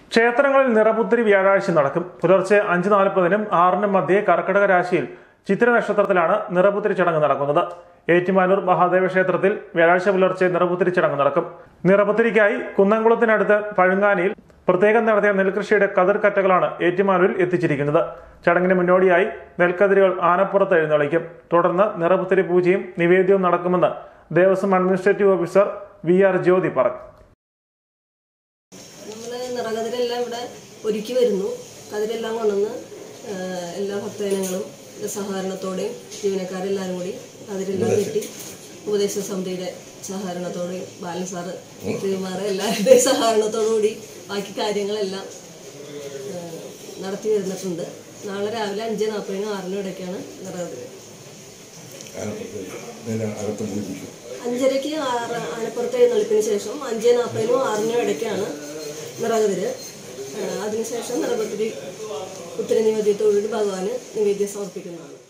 ക്ഷേത്രങ്ങളിൽ നിറപുത്തിരി വ്യാഴാഴ്ച നടക്കും പുലർച്ചെ അഞ്ച് നാൽപ്പതിനും ആറിനും മധ്യേ കർക്കിടക രാശിയിൽ ചിത്ര നക്ഷത്രത്തിലാണ് നിറപുത്തിരി ചടങ്ങ് നടക്കുന്നത് ഏറ്റുമാനൂർ മഹാദേവ ക്ഷേത്രത്തിൽ വ്യാഴാഴ്ച പുലർച്ചെ നിറപുത്തിരി ചടങ്ങ് നടക്കും നിറപുത്തിരിക്കായി കുന്നംകുളത്തിനടുത്ത് പഴുങ്ങാനിയിൽ പ്രത്യേകം നടത്തിയ നെൽകൃഷിയുടെ കതിർക്കറ്റകളാണ് ഏറ്റുമാനൂരിൽ എത്തിച്ചിരിക്കുന്നത് ചടങ്ങിന് മുന്നോടിയായി നെൽക്കതിരുകൾ ആനപ്പുറത്ത് എഴുന്നള്ളിക്കും തുടർന്ന് നിറപുത്തിരി പൂജയും നിവേദ്യവും നടക്കുമെന്ന് Devaswom administrative officer V R Jyothi പറഞ്ഞു നമ്മൾ നിറകതിരെല്ലാം ഇവിടെ ഒരുക്കി വരുന്നു കതിരെല്ലാം കൊണ്ടുവന്ന് ആ, എല്ലാ ഭക്തജനങ്ങളും സഹകരണത്തോടെയും ജീവനക്കാരെല്ലാവരും കൂടി കതിരെല്ലാം കെട്ടി ഉപദേശ സമിതിയുടെ സഹകരണത്തോടെയും ബാലൻ സാറ് ശ്രീകുമാർ എല്ലാവരുടെയും സഹകരണത്തോടു കൂടി ബാക്കി കാര്യങ്ങളെല്ലാം ആ, നടത്തി വരുന്നിട്ടുണ്ട് നാളെ രാവിലെ അഞ്ച് നാൽപ്പതിനും ആറിനും ഇടയ്ക്കാണ് നിറകതിര് അകത്ത് പൂജിക്കും അഞ്ചരയ്ക്ക് ആറ് ആനപ്പുറത്ത് എഴുന്നള്ളിപ്പിന് ശേഷം അഞ്ച് നാൽപ്പതിനും ആറിനും ഇടയ്ക്കാണ് നിറകതിര് ആ, അതിനുശേഷം നിറപത്തിരി ഉത്തര നിവേദ്യത്തോടുകൂടി ഭഗവാന് നിവേദ്യം സമർപ്പിക്കുന്നതാണ്